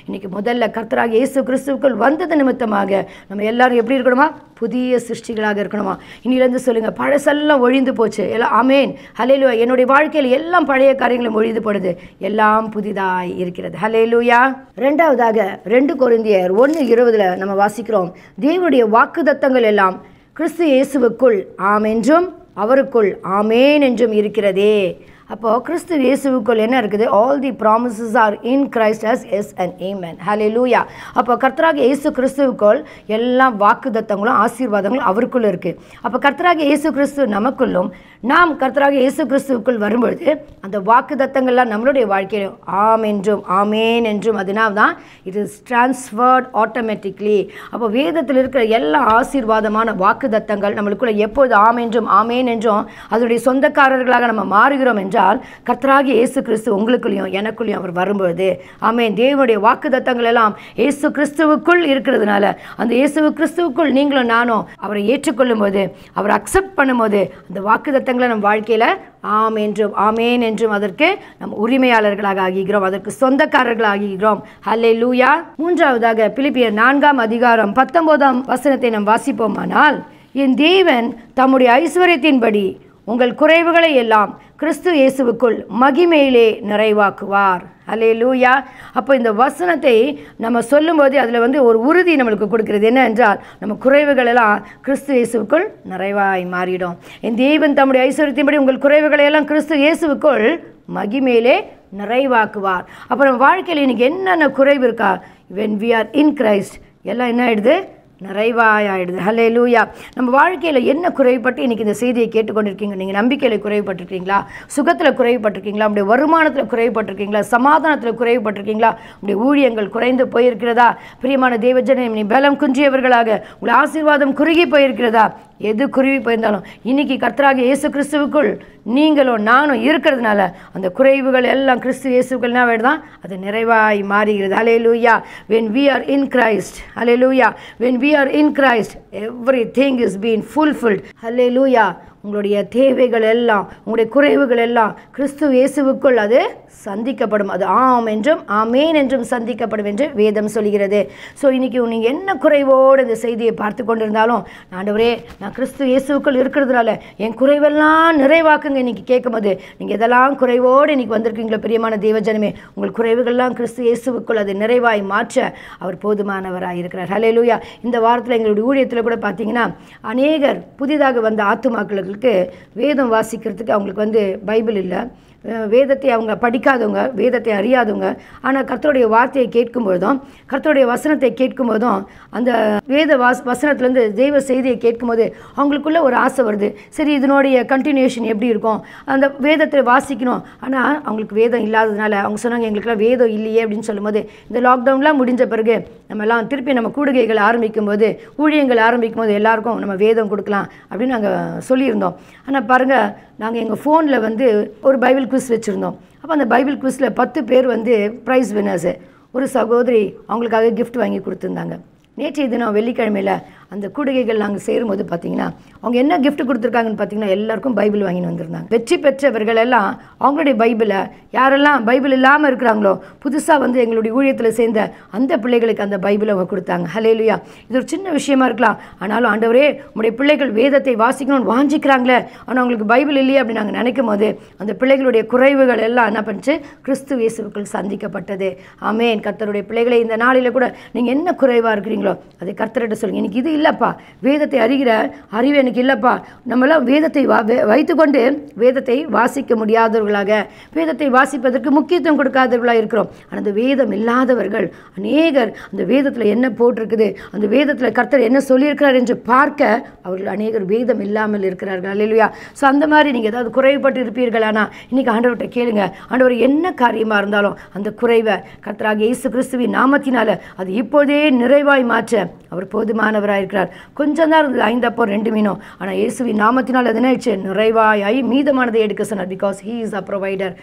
இன்னைக்கு முதல்ல கர்த்தராக இயேசு கிறிஸ்துவுக்குள் வந்தது நிமித்தமாக நம்ம எல்லாரும் எப்படி இருக்கணுமா புதிய சிருஷ்டிகளாக இருக்கணுமா இனிலேருந்து சொல்லுங்கள் பழசெல்லாம் ஒழிந்து போச்சு எல்லாம் அமேன் ஹலேலுயா என்னுடைய வாழ்க்கையில் எல்லாம் பழைய காரியங்களும் ஒழிந்து போடுது எல்லாம் புதிதாய் இருக்கிறது ஹலேலுயா ரெண்டாவதாக ரெண்டு கொரிந்தியர் ஒன்று இருபதுல நம்ம வாசிக்கிறோம் தேவனுடைய வாக்குதத்தங்கள் எல்லாம் கிறிஸ்து இயேசுவுக்குள் ஆம் என்றும் அவருக்குள் ஆமேன் என்றும் இருக்கிறதே அப்போ கிறிஸ்து இயேசுவுக்குள் என்ன இருக்குது all the promises are in Christ as yes and amen hallelujah அப்போ கர்த்தராக இயேசு கிறிஸ்துவுக்குள் எல்லா வாக்குதத்தங்களும் ஆசீர்வாதங்களும் அவருக்குள்ள இருக்குது அப்போ கர்த்தராக இயேசு கிறிஸ்து நமக்குள்ளும் நாம் கர்த்தராக இயேசு கிறிஸ்துவுக்குள் வரும்பொழுது அந்த வாக்குதத்தங்கள்லாம் நம்மளுடைய வாழ்க்கையிலும் ஆம் என்றும் ஆமேன் என்றும் அதனால தான் இட் இஸ் டிரான்ஸ்ஃபர்ட் ஆட்டோமேட்டிக்லி அப்போ வேதத்தில் இருக்கிற எல்லா ஆசீர்வாதமான வாக்குதத்தங்கள் நம்மளுக்குள்ள எப்பொழுது ஆம் என்றும் ஆமேன் என்றும் அதனுடைய சொந்தக்காரர்களாக நம்ம மாறுகிறோம் என்றால் கர்த்தராகிய இயேசு கிறிஸ்து உங்களுக்குள்ளேயும் எனக்குள்ளேயும் அவர் வரும்பொழுது ஆமேன் தேவனுடைய வாக்குதத்தங்கள் எல்லாம் இயேசு கிறிஸ்துவுக்குள் இருக்கிறதுனால அந்த இயேசு கிறிஸ்துவுக்குள் நீங்களும் நானும் அவரை ஏற்றுக்கொள்ளும் போது அவரை அக்செப்ட் பண்ணும்போது அந்த வாக்குதத்தங்களை நம்ம வாழ்க்கையில் ஆம் என்றும் ஆமேன் என்றும் அதற்கு நம் உரிமையாளர்களாக ஆகிக்கிறோம் அதற்கு சொந்தக்காரர்களாக ஆகிக்கிறோம் ஹல்லே லூயா மூன்றாவதாக பிலிப்பியர் நான்காம் அதிகாரம் பத்தொன்பதாம் வசனத்தை நாம் வாசிப்போமானால் என் தேவன் தம்முடைய ஐஸ்வர்யத்தின்படி உங்கள் குறைவுகளை எல்லாம் கிறிஸ்து இயேசுவுக்குள் மகிமையிலே நிறைவாக்குவார் அல்லே லூயா அப்போ இந்த வசனத்தை நம்ம சொல்லும்போது அதில் வந்து ஒரு உறுதி நம்மளுக்கு கொடுக்கிறது என்ன என்றால் நம்ம குறைவுகள் எல்லாம் கிறிஸ்து இயேசுவுக்குள் நிறைவாய் மாறிடும் என் தேவன் தம்முடைய ஐஸ்வர்யத்தின்படி உங்கள் குறைவுகளை எல்லாம் கிறிஸ்து இயேசுவுக்குள் மகிமையிலே நிறைவாக்குவார் அப்புறம் வாழ்க்கையில் இன்னைக்கு என்னென்ன குறைவு இருக்கா when we are in Christ எல்லாம் என்ன ஆயிடுது நிறைவாயிடுது ஹலே லூயா நம்ம வாழ்க்கையில் என்ன குறைபட்டு இன்றைக்கி இந்த செய்தியை கேட்டுக்கொண்டிருக்கீங்க நீங்கள் நம்பிக்கையில் குறைபட்டிருக்கீங்களா சுகத்தில் குறைபட்டிருக்கீங்களா உங்களுடைய வருமானத்தில் குறைபட்டிருக்கீங்களா சமாதானத்தில் குறைபட்டிருக்கீங்களா உங்களுடைய ஊழியங்கள் குறைந்து போயிருக்கிறதா பிரியமான தேவஜனம் நீ பலம் குன்றியவர்களாக உங்களுடைய ஆசீர்வாதம் குறுகி போயிருக்கிறதா எது குருவி போயிருந்தாலும் இன்னைக்கு கர்த்தராக இயேசு கிறிஸ்துவுக்குள் நீங்களும் நானும் இருக்கிறதுனால அந்த குறைவுகள் எல்லாம் கிறிஸ்து இயேசுக்கள் என்ன தான் அது நிறைவாய் மாறுகிறது hallelujah when we are in Christ hallelujah when we are in Christ everything is been fulfilled hallelujah உங்களுடைய தேவைகள் எல்லாம் உங்களுடைய குறைவுகள் எல்லாம் கிறிஸ்து இயேசுவுக்குள் அது சந்திக்கப்படும் அது ஆம் என்றும் ஆமேன் என்றும் சந்திக்கப்படும் என்று வேதம் சொல்கிறது ஸோ இன்னைக்கு நீங்கள் என்ன குறைவோடு இந்த செய்தியை பார்த்து கொண்டிருந்தாலும் ஆண்டவரே நான் கிறிஸ்து இயேசுவுக்குள் இருக்கிறதுனால என் குறைவெல்லாம் நிறைவாக்குங்க இன்னைக்கு கேட்கும்போது நீங்கள் எதெல்லாம் குறைவோடு இன்னைக்கு வந்திருக்கீங்களோ பிரியமான தேவஜனமே உங்கள் குறைவுகள்லாம் கிறிஸ்து இயேசுவுக்குள் அது நிறைவாய் மாற்ற அவர் போதுமானவராக இருக்கிறார் ஹலே லூயா இந்த வாரத்தில் எங்களுடைய ஊழியத்தில் கூட பார்த்தீங்கன்னா அநேகர் புதிதாக வந்த ஆத்துமாக்களுக்கு வேதம் வாசிக்கிறதுக்கு அவங்களுக்கு வந்து பைபிள் இல்லை அஹ் வேதத்தை அவங்க படிக்காதவங்க வேதத்தை அறியாதவங்க ஆனால் கர்த்தருடைய வார்த்தையை கேட்கும்பொழுதும் கர்த்தருடைய வசனத்தை கேட்கும்போதும் அந்த வேத வாஸ் வசனத்துலேருந்து தெய்வ செய்தியை கேட்கும்போது அவங்களுக்குள்ள ஒரு ஆசை வருது சரி இதனுடைய கண்டினியூஷன் எப்படி இருக்கும் அந்த வேதத்தை வாசிக்கணும் ஆனால் அவங்களுக்கு வேதம் இல்லாததுனால அவங்க சொன்னாங்க எங்களுக்குலாம் வேதம் இல்லையே அப்படின்னு சொல்லும்போது இந்த லாக்டவுன்லாம் முடிஞ்ச பிறகு நம்ம எல்லாம் திருப்பி நம்ம கூடுகைகள் ஆரம்பிக்கும் போது ஊழியங்கள் ஆரம்பிக்கும் போது எல்லாருக்கும் நம்ம வேதம் கொடுக்கலாம் அப்படின்னு நாங்கள் சொல்லியிருந்தோம் ஆனால் பாருங்கள் நாங்கள் எங்கள் ஃபோனில் வந்து ஒரு பைபிள் குவிஸ் வச்சுருந்தோம் அப்போ அந்த பைபிள் குவிஸில் பத்து பேர் வந்து ப்ரைஸ் வின்னர்ஸு ஒரு சகோதரி அவங்களுக்காக கிஃப்ட் வாங்கி கொடுத்துருந்தாங்க நேற்றைய தினம் வெள்ளிக்கிழமையில் அந்த கூடுகைகள் நாங்கள் சேரும்போது பார்த்தீங்கன்னா அவங்க என்ன gift கொடுத்துருக்காங்கன்னு பார்த்தீங்கன்னா எல்லாருக்கும் பைபிள் வாங்கின்னு வந்திருந்தாங்க வெற்றி பெற்றவர்கள் எல்லாம் அவங்களுடைய பைபிளை யாரெல்லாம் பைபிள் இல்லாமல் இருக்கிறாங்களோ புதுசாக வந்து எங்களுடைய ஊழியத்தில் சேர்ந்த அந்த பிள்ளைகளுக்கு அந்த பைபிளை அவங்க கொடுத்தாங்க ஹலேலுயா இது ஒரு சின்ன விஷயமா இருக்கலாம் ஆனாலும் ஆண்டவரே உங்களுடைய பிள்ளைகள் வேதத்தை வாசிக்கணும்னு வாஞ்சிக்கிறாங்களே ஆனால் அவங்களுக்கு பைபிள் இல்லையே அப்படின்னு நாங்கள் நினைக்கும் போது அந்த பிள்ளைகளுடைய குறைவுகள் எல்லாம் என்ன பண்ணுச்சு கிறிஸ்து இயேசுவுக்குள் சந்திக்கப்பட்டது ஆமேன் கர்த்தருடைய பிள்ளைகளை இந்த நாளில் கூட நீங்கள் என்ன குறைவாக இருக்கிறீங்களோ அதை கர்த்தர்கிட்ட சொல்லுங்கள் எனக்கு இது இல்லைப்பா வேதத்தை அறிகிற அறிவு எனக்கு இல்லைப்பா நம்மளாம் வேதத்தை வா வே- வைத்துக்கொண்டு வேதத்தை வாசிக்க முடியாதவர்களாக வேதத்தை வாசிப்பதற்கு முக்கியத்துவம் கொடுக்காதவர்களாக இருக்கிறோம் ஆனால் அந்த வேதம் இல்லாதவர்கள் அநேகர் அந்த வேதத்தில் என்ன போட்டிருக்குது அந்த வேதத்தில் கர்த்தர் என்ன சொல்லியிருக்கிறார் என்று பார்க்க அவர்கள் அநேகர் வேதம் இல்லாமல் இருக்கிறார்கள் அல்லையா ஸோ அந்த மாதிரி நீங்கள் ஏதாவது குறைபட்டு இருப்பீர்கள் ஆனால் இன்னைக்கு ஆண்டவர்கிட்ட கேளுங்க ஆண்டவர் என்ன காரியமாக இருந்தாலும் அந்த குறைவை கர்த்தராக இயேசு கிறிஸ்துவின் நாமத்தினால அது இப்போதே நிறைவாய் மாற்ற அவர் போதுமானவராக இருக்கிறார் கொஞ்சம் தான் இருந்தது ஐந்தப்போ ரெண்டு மீனும் ஆனால் இயேசுவின் நாமத்தினால் அது என்ன ஆயிடுச்சு நிறைவாய் ஆகி மீதமானதை எடுக்க சொன்னார் because he is a provider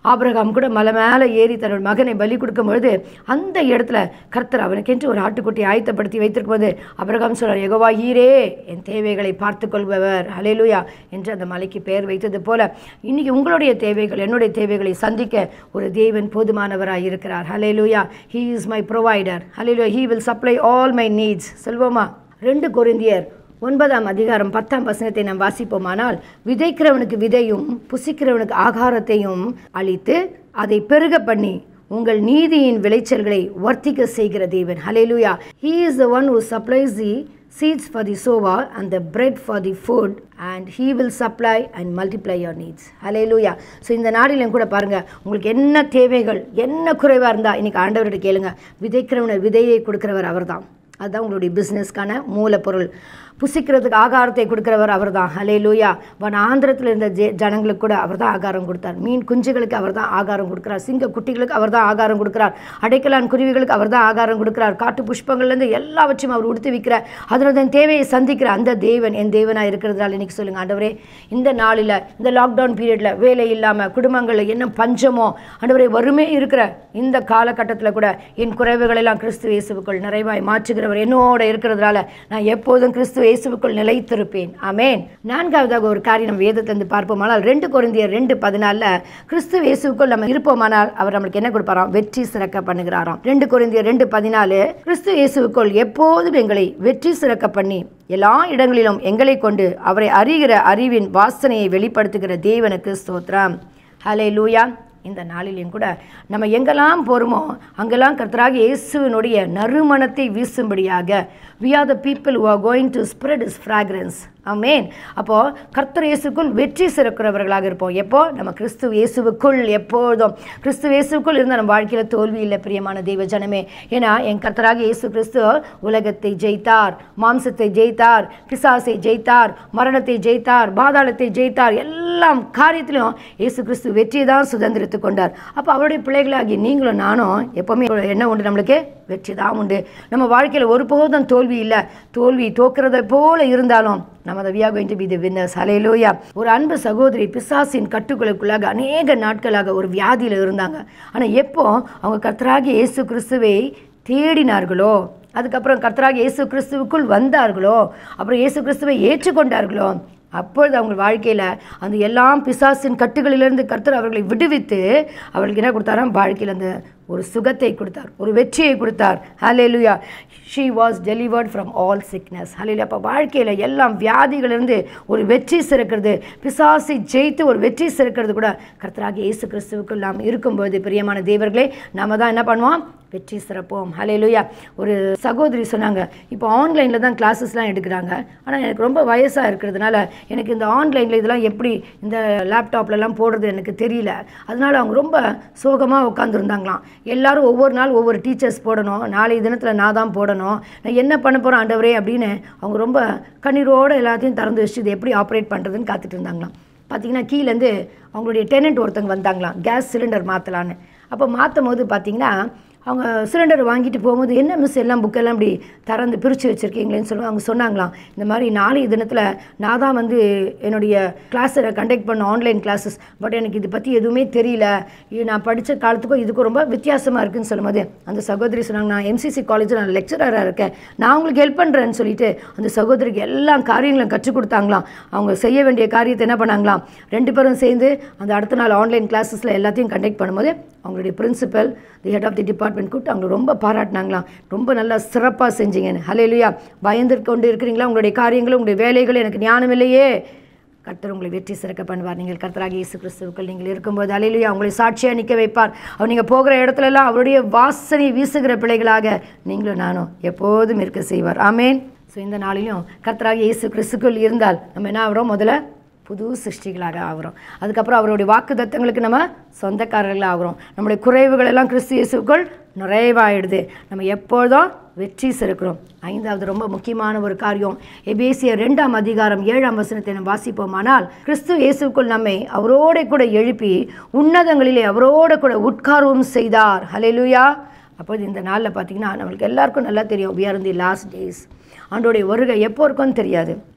Abraham கூட மலை மேலே ஏறி தன்னோட மகனை பலி கொடுக்கும் பொழுது அந்த இடத்துல கர்த்தர் அவனுக்கென்று ஒரு ஆட்டுக்குட்டியை ஆயத்தப்படுத்தி வைத்திருக்கும் போது ஆபிரகாம் சொல்றார் யெகோவா ஈரே என் தேவைகளை பார்த்து கொள்பவர் ஹalleluya என்று அந்த மலைக்கு பெயர் வைத்தது போல இன்னைக்கு உங்களுடைய தேவைகள் என்னுடைய தேவைகளை சந்திக்க ஒரு தேவன் போதுமானவராய் இருக்கிறார் ஹalleluya he is my provider hallelujah he will supply all my needs செல்வமா ரெண்டு கொரிந்தியர் ஒன்பதாம் அதிகாரம் பத்தாம் வசனத்தை நாம் வாசிப்போமானால் விதைக்கிறவனுக்கு விதையும் புசிக்கிறவனுக்கு ஆகாரத்தையும் அளித்து அதை பெருக பண்ணி உங்கள் நீதியின் விளைச்சல்களை வர்த்திக்க செய்கிற தேவன் hallelujah he is the one who supplies the seeds for the sower and the bread for the food and he will supply and multiply your needs hallelujah so இந்த நாடிலும் கூட பாருங்க உங்களுக்கு என்ன தேவைகள் என்ன குறைவாக இருந்தால் இன்னைக்கு ஆண்டவர்கிட்ட கேளுங்க விதைக்கிறவனை விதையை கொடுக்கிறவர் அவர்தான் அதுதான் உங்களுடைய பிஸ்னஸ்க்கான மூலப்பொருள் புசிக்கிறதுக்கு ஆகாரத்தை கொடுக்கிறவர் அவர் தான் ஹலே லூயா வன ஆந்திரத்தில் இருந்த ஜெ ஜனங்களுக்கு கூட அவர் தான் ஆகாரம் கொடுத்தார் மீன் குஞ்சுகளுக்கு அவர் தான் ஆகாரம் கொடுக்குறார் சிங்க குட்டிகளுக்கு அவர் தான் ஆகாரம் கொடுக்குறார் அடைக்கலான் குருவிகளுக்கு அவர் தான் ஆகாரம் கொடுக்குறார் காட்டு புஷ்பங்கள்லேருந்து எல்லாவற்றையும் அவர் உடுத்து வைக்கிறார் அதனோட தன் தேவையை சந்திக்கிற அந்த தேவன் என் தேவனாக இருக்கிறதுனால இன்னைக்கு சொல்லுங்கள் ஆண்டவரே இந்த நாளில் இந்த லாக்டவுன் பீரியடில் வேலை இல்லாமல் குடும்பங்களில் என்ன பஞ்சமோ ஆண்டவரே வறுமை இருக்கிற இந்த காலகட்டத்தில் கூட என் குறைவுகள் எல்லாம் கிறிஸ்து இயேசுவுக்குள் நிறைவாய் மாற்றுகிறவர் என்னோட இருக்கிறதுனால நான் எப்போதும் கிறிஸ்து இயேசுவுக்குள் நிலைத்திருப்பேன் ஆமென் நான்காவதாக ஒரு காரியம் நம்ம வேதத்திலிருந்து பார்ப்போமானால் ரெண்டு கொரிந்தியர் ரெண்டு பதினாலில் கிறிஸ்து இயேசுவுக்குள் நம்ம இருப்போமானால் அவர் நம்மளுக்கு என்ன கொடுப்பாராம் வெற்றி சிறக்க பண்ணுகிறாராம் ரெண்டு கொரிந்தியர் ரெண்டு பதினாலு கிறிஸ்து இயேசுவுக்குள் எப்போதும் எங்களை வெற்றி சிறக்க பண்ணி எல்லா இடங்களிலும் எங்களை கொண்டு அவரை அறிகிற அறிவின் வாசனையை வெளிப்படுத்துகிற தேவனுக்கு ஸ்தோத்திரம் ஹலே லூயா இந்த நாளிலையும் கூட நம்ம எங்கெல்லாம் போகிறோமோ அங்கெல்லாம் கர்த்தராக இயேசுவினுடைய நறுமணத்தை வீசும்படியாக we are the people who are going to spread his fragrance amen அப்போது கர்த்தர் இயேசுக்குள் வெற்றி சிறக்கிறவர்களாக இருப்போம் எப்போ நம்ம கிறிஸ்து இயேசுவுக்குள் எப்போதும் கிறிஸ்து இயேசுக்குள் இருந்த நம்ம வாழ்க்கையில் தோல்வி இல்லை பிரியமான தெய்வ ஜனமே ஏன்னா என் கர்த்தராக இயேசு கிறிஸ்து உலகத்தை ஜெயித்தார் மாம்சத்தை ஜெயித்தார் பிசாசை ஜெயித்தார் மரணத்தை ஜெயித்தார் பாதாளத்தை ஜெயித்தார் எல்லாம் காரியத்திலும் இயேசு கிறிஸ்து வெற்றியை தான் சுதந்திரித்து கொண்டார் அப்போ அவருடைய பிள்ளைகளாகி நீங்களும் நானும் எப்போவுமே என்ன உண்டு நம்மளுக்கு வெற்றி தான் உண்டு நம்ம வாழ்க்கையில் ஒருபோதும் தோல்வி இல்லை தோல்வி தோக்கிறதை போல இருந்தாலும் நம்ம we are going to be the winners hallelujah ஒரு அன்பு சகோதரி பிசாசின் கட்டுக்களுக்குள்ளாக அநேக நாட்களாக ஒரு வியாதியில் இருந்தாங்க ஆனால் எப்போ அவங்க கர்த்தராகி இயேசு கிறிஸ்துவை தேடினார்களோ அதுக்கப்புறம் கர்த்தராகி இயேசு கிறிஸ்துவுக்குள் வந்தார்களோ அப்புறம் இயேசு கிறிஸ்துவை ஏற்றுக்கொண்டார்களோ அப்பொழுது அவங்க வாழ்க்கையில் அந்த எல்லாம் பிசாசின் கட்டுகளிலிருந்து கர்த்தர் அவர்களை விடுவித்து அவர்களுக்கு என்ன கொடுத்தாராம் வாழ்க்கையில் அந்த ஒரு சுகத்தை கொடுத்தார் ஒரு வெற்றியை கொடுத்தார் hallelujah she was delivered from all sickness hallelujah அப்போ வாழ்க்கையில் எல்லாம் வியாதிகளிலிருந்து ஒரு வெற்றி சிறக்கிறது பிசாசை ஜெயித்து ஒரு வெற்றி சிறக்கிறது கூட கர்த்தராக இயேசு கிறிஸ்துவுக்குள் நாம் இருக்கும்போது பிரியமான தேவர்களே நாம தான் என்ன பண்ணுவோம் வெற்றி சிறப்போம் ஹalleluya ஒரு சகோதரி சொன்னாங்க இப்போ ஆன்லைனில் தான் கிளாஸஸ்லாம் எடுக்கிறாங்க ஆனால் எனக்கு ரொம்ப வயசாக இருக்கிறதுனால எனக்கு இந்த ஆன்லைனில் இதெல்லாம் எப்படி இந்த லேப்டாப்லலாம் போடுறது எனக்கு தெரியல அதனால அவங்க ரொம்ப சோகமாக உட்காந்துருந்தாங்களாம் எல்லாரும் ஒவ்வொரு நாள் ஒவ்வொரு டீச்சர்ஸ் போடணும் நாளை தினத்தில் நான் தான் போடணும் நான் என்ன பண்ண போகிறேன் ஆண்டவரே அப்படின்னு அவங்க ரொம்ப கண்ணீரோடு எல்லாத்தையும் திறந்து வச்சு இதை எப்படி ஆப்ரேட் பண்ணுறதுன்னு காத்துட்டு இருந்தாங்களாம் பார்த்தீங்கன்னா கீழேருந்து அவங்களுடைய டெனண்ட் ஒருத்தங்க வந்தாங்களாம் கேஸ் சிலிண்டர் மாற்றலான்னு அப்போ மாற்றும் போது பார்த்தீங்கன்னா அவங்க சிலிண்டர் வாங்கிட்டு போகும்போது என்ன மிஸ் எல்லாம் புக்கெல்லாம் இப்படி திறந்து பிரித்து வச்சுருக்கீங்களேன்னு சொல்லி அவங்க சொன்னாங்களாம் இந்த மாதிரி நாளைய தினத்தில் நான் தான் வந்து என்னுடைய கிளாஸை கண்டக்ட் பண்ண ஆன்லைன் கிளாஸஸ் பட் எனக்கு இதை பற்றி எதுவுமே தெரியல இது நான் படித்த காலத்துக்கும் இதுக்கும் ரொம்ப வித்தியாசமாக இருக்குன்னு சொல்லும்போது அந்த சகோதரி சொன்னாங்க நான் எம்சிசி காலேஜில் நான் லெக்சராக இருக்கேன் நான் உங்களுக்கு ஹெல்ப் பண்ணுறேன்னு சொல்லிட்டு அந்த சகோதரிக்கு எல்லா காரியங்களும் கற்றுக் கொடுத்தாங்களாம் அவங்க செய்ய வேண்டிய காரியத்தை என்ன பண்ணாங்களாம் ரெண்டு பேரும் சேர்ந்து அந்த அடுத்த நாள் ஆன்லைன் கிளாஸஸில் எல்லாத்தையும் கண்டக்ட் பண்ணும்போது அவங்களுடைய principal the head of the department கூப்பிட்டு அவங்களை ரொம்ப பாராட்டினாங்களாம் ரொம்ப நல்லா சிறப்பாக செஞ்சீங்கன்னு ஹalleluya பயந்து கொண்டு இருக்கிறீங்களா உங்களுடைய காரியங்களும் உங்களுடைய வேலைகளும் எனக்கு ஞானம் இல்லையே கர்த்தர் உங்களை வெற்றி சிறக்க பண்ணுவார் நீங்கள் கர்த்தராக இயேசு கிறிஸ்துவுக்குள் நீங்கள் இருக்கும்போது அலையிலேயே அவங்களை சாட்சியாக நிற்க வைப்பார் அவர் நீங்கள் போகிற இடத்துலலாம் அவருடைய வாசனை வீசுகிற பிள்ளைகளாக நீங்களும் நானும் எப்போதும் இருக்க செய்வார் ஆமேன் ஸோ இந்த நாளிலும் கர்த்தராக இயேசு கிறிஸ்துக்குள் இருந்தால் நம்ம என்ன ஆகிறோம் முதல்ல புது சிருஷ்டிகளாக ஆகிறோம் அதுக்கப்புறம் அவருடைய வாக்கு தத்தங்களுக்கு நம்ம சொந்தக்காரர்களாக ஆகிறோம் நம்முடைய குறைவுகள் எல்லாம் கிறிஸ்து இயேசுக்குள் நிறைவாயிடுது நம்ம எப்பொழுதும் வெற்றி சிறக்கிறோம் ஐந்தாவது ரொம்ப முக்கியமான ஒரு காரியம் எபேசிய ரெண்டாம் அதிகாரம் ஏழாம் வசனத்தை நம்ம வாசிப்போமானால் கிறிஸ்து இயேசுக்குள் நம்மை அவரோட கூட எழுப்பி உன்னதங்களிலே அவரோட கூட உட்காரவும் செய்தார் ஹalleluya அப்போது இந்த நாளில் பார்த்தீங்கன்னா நம்மளுக்கு எல்லாருக்கும் நல்லா தெரியும் we are in the last days ஆண்டோடைய வருகை எப்போ இருக்கும்னு தெரியாது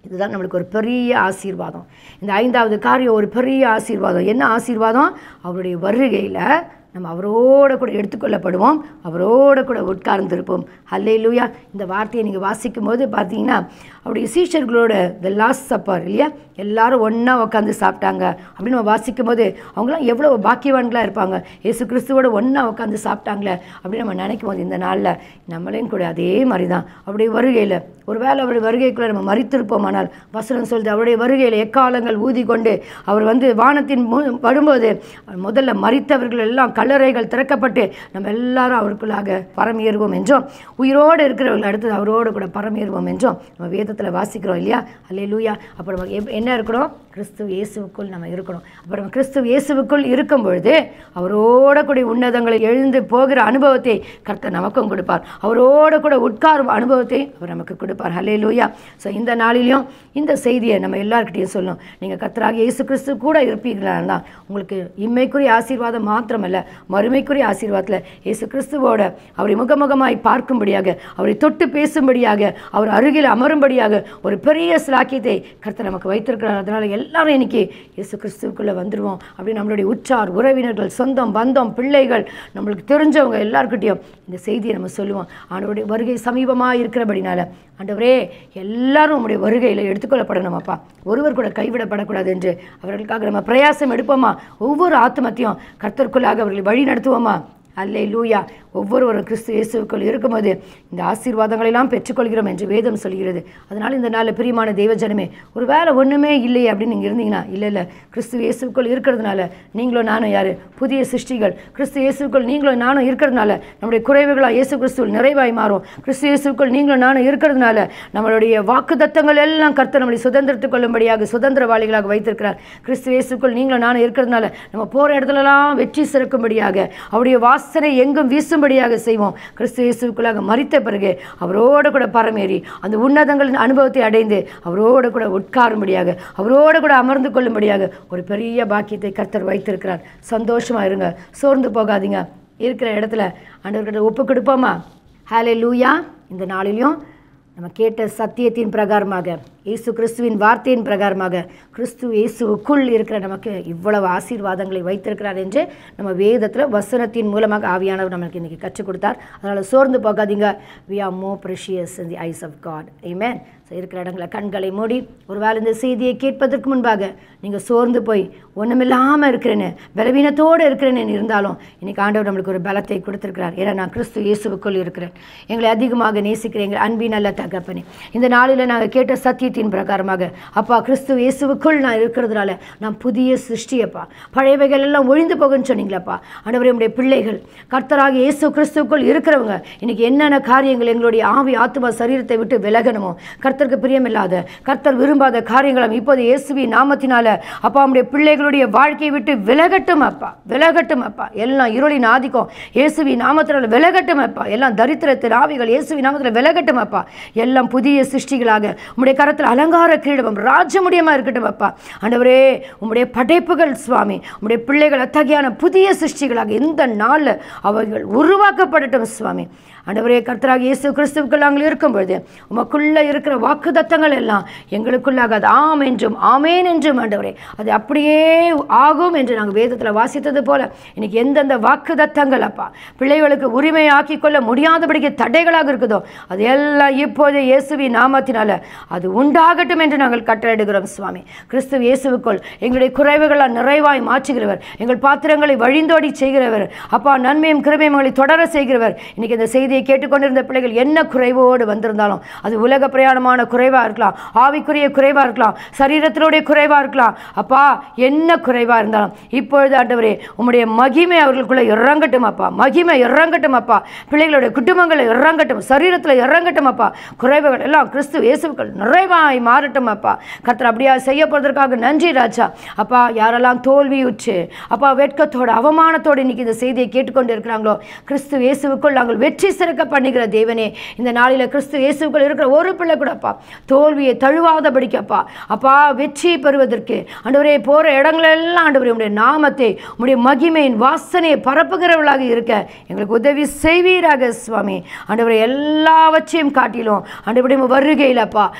இதுதான் நம்மளுக்கு ஒரு பெரிய ஆசீர்வாதம் இந்த ஐந்தாவது காரியம் ஒரு பெரிய ஆசீர்வாதம் என்ன ஆசீர்வாதம் அவருடைய வருகையில் நம்ம அவரோட கூட எடுத்துக்கொள்ளப்படுவோம் அவரோட கூட உட்கார்ந்திருப்போம் ஹல்லேலூயா இந்த வார்த்தையை நீங்கள் வாசிக்கும் போது பார்த்தீங்கன்னா அவருடைய சீஷர்களோட த லாஸ்ட் சப்பர் இல்லையா எல்லாரும் ஒன்றா உட்காந்து சாப்பிட்டாங்க அப்படின்னு நம்ம வாசிக்கும் போது அவங்களாம் எவ்வளோ பாக்கியவான்களாக இருப்பாங்க இயேசு கிறிஸ்துவோட ஒன்றா உட்காந்து சாப்பிட்டாங்களே அப்படின்னு நம்ம நினைக்கும் போது இந்த நாளில் நம்மளையும் கூட அதே மாதிரி தான் அவருடைய வருகையில் ஒருவேளை அவருடைய வருகைக்குள்ளே நம்ம மறித்திருப்போமானால் வசனம் சொல்லுது அவருடைய வருகையில் எக்காலங்கள் ஊதி கொண்டு அவர் வந்து வானத்தின் மு- வரும்போது முதல்ல மறித்தவர்கள் எல்லாம் கல்லறைகள் திறக்கப்பட்டு நம்ம எல்லாரும் அவருக்குள்ளாக பரமேறுவோம் என்றும் உயிரோடு இருக்கிறவர்கள் அடுத்தது அவரோடு கூட பரமேறுவோம் என்றும் நம்ம வேதத்தில் வாசிக்கிறோம் இல்லையா அல்லேலூயா அப்போ நம்ம எப்- என்ன இருக்கிறோம் கிறிஸ்து இயேசுவுக்குள் நம்ம இருக்கணும் அப்புறம் நம்ம கிறிஸ்து இயேசுவுக்குள் இருக்கும் பொழுது அவரோட கூட உன்னதங்களை எழுந்து போகிற அனுபவத்தை கர்த்தர் நமக்கும் கொடுப்பார் அவரோட கூட உட்காரும் அனுபவத்தை அவர் நமக்கு கொடுப்பார் ஹலே லூயா ஸோ இந்த நாளிலையும் இந்த செய்தியை நம்ம எல்லார்கிட்டையும் சொல்லணும் நீங்கள் கர்த்தராக இயேசு கிறிஸ்து கூட இருப்பீர்களா உங்களுக்கு இம்மைக்குரிய ஆசீர்வாதம் மாத்திரமல்ல மறுமைக்குரிய ஆசீர்வாதத்தில் இயேசு கிறிஸ்துவோட அவரை முகமுகமாய் பார்க்கும்படியாக அவரை தொட்டு பேசும்படியாக அவர் அருகில் அமரும்படியாக ஒரு பெரிய சிலாக்கியத்தை கர்த்தர் நமக்கு வைத்திருக்கிறார் அதனால் எல்லாரும் இன்னைக்கு இயேசு கிறிஸ்துவுக்குள்ளே வந்துடுவோம் அப்படி நம்மளுடைய உற்றார் உறவினர்கள் சொந்தம் பந்தம் பிள்ளைகள் நம்மளுக்கு தெரிஞ்சவங்க எல்லார்கிட்டையும் இந்த செய்தியை நம்ம சொல்லுவோம் ஆண்டவருடைய வருகை சமீபமாக இருக்கிறபடினால ஆண்டவரே எல்லாரும் உங்களுடைய வருகையில் எடுத்துக்கொள்ளப்படணும் அப்பா ஒருவர் கூட கைவிடப்படக்கூடாது என்று அவர்களுக்காக நம்ம பிரயாசம் எடுப்போமா ஒவ்வொரு ஆத்மத்தையும் கர்த்தருக்குள்ளாக அவர்களை வழி நடத்துவோமா அல்லே லூயா ஒவ்வொருவரும் கிறிஸ்து இயேசுவுக்குள் இருக்கும்போது இந்த ஆசீர்வாதங்களை எல்லாம் பெற்றுக்கொள்கிறோம் என்று வேதம் சொல்கிறது அதனால் இந்த நாளில் பிரியமான தெய்வ ஜனமே ஒரு வேலை ஒன்றுமே இல்லையே அப்படின்னு நீங்கள் இருந்தீங்கன்னா இல்லை இல்லை கிறிஸ்து இயேசுக்குள் இருக்கிறதுனால நீங்களும் நானும் யார் புதிய சிருஷ்டிகள் கிறிஸ்து இயேசுக்குள் நீங்களும் நானும் இருக்கிறதுனால நம்முடைய குறைவுகளாக இயேசு கிறிஸ்துவில் நிறைவாய் மாறும் கிறிஸ்து இயேசுக்குள் நீங்களும் நானும் இருக்கிறதுனால நம்மளுடைய வாக்குத்தத்தங்கள் எல்லாம் கர்த்தர் நம்மளை சுதந்திரத்துக் கொள்ளும்படியாக சுதந்திரவாளிகளாக வைத்திருக்கிறார் கிறிஸ்து இயேசுக்குள் நீங்களும் நானும் இருக்கிறதுனால நம்ம போகிற இடத்துலலாம் வெற்றி சிறக்கும்படியாக அவருடைய வாசனை எங்கும் வீசும்படியாக செய்வோம் கிறிஸ்து இயேசுக்குள்ளாக மறித்த பிறகு அவரோடு கூட பரமேறி அந்த உன்னதங்களின் அனுபவத்தை அடைந்து அவரோடு கூட உட்காரும்படியாக அவரோடு கூட அமர்ந்து கொள்ளும்படியாக ஒரு பெரிய பாக்கியத்தை கர்த்தர் வைத்திருக்கிறார் சந்தோஷமா இருங்க சோர்ந்து போகாதீங்க இருக்கிற இடத்துல ஆண்டவர்கிட்ட ஒப்பு கொடுப்போமா ஹாலே லூயா இந்த நாளிலையும் நம்ம கேட்ட சத்தியத்தின் பிரகாரமாக இயேசு கிறிஸ்துவின் வார்த்தையின் பிரகாரமாக கிறிஸ்து இயேசுவுக்குள் இருக்கிற நமக்கு இவ்வளவு ஆசீர்வாதங்களை வைத்திருக்கிறார் என்று நம்ம வேதத்தில் வசனத்தின் மூலமாக ஆவியானவர் நமக்கு இன்றைக்கி கற்றுக் கொடுத்தார் அதனால் சோர்ந்து போகாதீங்க we are more precious in the eyes of God Amen so இருக்கிற இடங்களை கண்களை மூடி ஒருவேளை இந்த செய்தியை கேட்பதற்கு முன்பாக நீங்கள் சோர்ந்து போய் ஒன்றுமில்லாமல் இருக்கிறேன்னு பலவீனத்தோடு இருக்கிறேன்னு இருந்தாலும் இன்னைக்கு ஆண்டவர் நம்மளுக்கு ஒரு பலத்தை கொடுத்துருக்கிறார் ஏன்னா நான் கிறிஸ்து இயேசுவுக்குள் இருக்கிறேன் எங்களை அதிகமாக நேசிக்கிறேன் எங்கள் அன்பின் நல்ல தகப்பனே இந்த நாளில் நாங்கள் கேட்ட சத்தியத்தின் பிரகாரமாக அப்பா கிறிஸ்து இயேசுவுக்குள் நான் இருக்கிறதுனால நான் புதிய சிருஷ்டியப்பா பழையவைகள் எல்லாம் ஒழிந்து போகுன்னு சொன்னீங்களப்பா ஆண்டவரே உடைய பிள்ளைகள் கர்த்தராக இயேசு கிறிஸ்துவுக்குள் இருக்கிறவங்க இன்னைக்கு என்னென்ன காரியங்கள் எங்களுடைய ஆவி ஆத்மா சரீரத்தை விட்டு விலகணுமோ கர்த்தருக்கு பிரியமில்லாத கர்த்தர் விரும்பாத காரியங்களும் இப்போது இயேசுவி நாமத்தினால அப்பா உடைய பிள்ளைகளுடைய வாழ்க்கையை விட்டு விலகட்டும் அப்பா விலகட்டும் அப்பா எல்லாம் இருளின் ஆதிக்கம் இயேசுவி நாமத்தினால விலகட்டும் அப்பா எல்லாம் தரித்திரத்தின் ஆவிகள் இயேசுவி நாமத்தில் விலகட்டும் அப்பா எல்லாம் புதிய சிருஷ்டிகளாக உம்முடைய கரத்தில் அலங்கார கிரீடம் ராஜமுடியமா இருக்கட்டும் அப்பா ஆண்டவரே உம்முடைய படைப்புகள் சுவாமி உம்முடைய பிள்ளைகள் அத்தகையான புதிய சிருஷ்டிகளாக இந்த நாளில் அவர்கள் உருவாக்கப்படட்டும் சுவாமி ஆண்டவரே கர்த்தராக இயேசு கிறிஸ்துவுக்குள் நாங்கள் இருக்கும் பொழுது உமக்குள்ள இருக்கிற வாக்குத்தத்தங்கள் எல்லாம் எங்களுக்குள்ளாக அது ஆம் என்றும் ஆமேன் என்றும் ஆண்டவரே அது அப்படியே ஆகும் என்று நாங்கள் வேதத்தில் வாசித்தது போல இன்னைக்கு எந்தெந்த வாக்குத்தத்தங்கள் அப்பா பிள்ளைகளுக்கு உரிமை ஆக்கிக் கொள்ள முடியாதபடிக்கு தடைகளாக இருக்குதோ அது எல்லாம் இப்போதே இயேசுவி நாமத்தினால அது உண்டாகட்டும் என்று நாங்கள் கட்டளையிடுகிறோம் சுவாமி கிறிஸ்து இயேசுவுக்குள் எங்களுடைய குறைவுகளை நிறைவாய் மாற்றுகிறவர் எங்கள் பாத்திரங்களை வழிந்தோடி செய்கிறவர் அப்பா நன்மையும் கிருபையும் எங்களை தொடர செய்கிறவர் இன்னைக்கு இந்த செய்தியை கேட்டுக்கொண்டிருந்த பிள்ளைகள் என்ன குறைவோடு வந்திருந்தாலும் அது உலக பிரயாணமான குறைவாக இருக்கலாம் ஆவிக்குரிய குறைவாக இருக்கலாம் சரீரத்தினுடைய குறைவாக இருக்கலாம் அப்பா என்ன குறைவாக இருந்தாலும் இப்பொழுது ஆண்டவரே உம்முடைய மகிமை அவர்களுக்குள்ள இறங்கட்டும் அப்பா மகிமை இறங்கட்டும் அப்பா பிள்ளைகளுடைய குடும்பங்களை இறங்கட்டும் சரீரத்தில் இறங்கட்டும் அப்பா குறைவுகள் எல்லாம் கிறிஸ்து இயேசுக்கள் நிறைவாய் மாறட்டும் அப்பா கர்த்தர் அப்படியா செய்ய போவதற்காக நன்றி ராஜா அப்பா யாரெல்லாம் தோல்வியுற்று அப்பா வெட்கத்தோடு அவமானத்தோடு இன்னைக்கு இந்த செய்தியை கேட்டுக்கொண்டு இருக்கிறாங்களோ கிறிஸ்து இயேசுவுக்குள் நாங்கள் வெற்றி சிறக்க பண்ணுகிற தேவனே இந்த நாளில் கிறிஸ்து இயேசுக்குள் இருக்கிற ஒரு பிள்ளை கூட அப்பா தோல்வியை தழுவாதபடிக்கப்பா அப்பா வெற்றி பெறுவதற்கு ஆண்டவரே போகிற இடங்களெல்லாம் ஆண்டவரே உடைய நாமத்தை உடைய மகிமையின் வாசனையை பரப்புகிறவர்களாக இருக்க எங்களுக்கு உதவி செய்வீராக சுவாமி ஆண்டவரே எல்லாவற்றையும் காட்டிலும் ஆண்டவருடைய வருகையில் அப்பா நாங்கள் கிறிஸ்து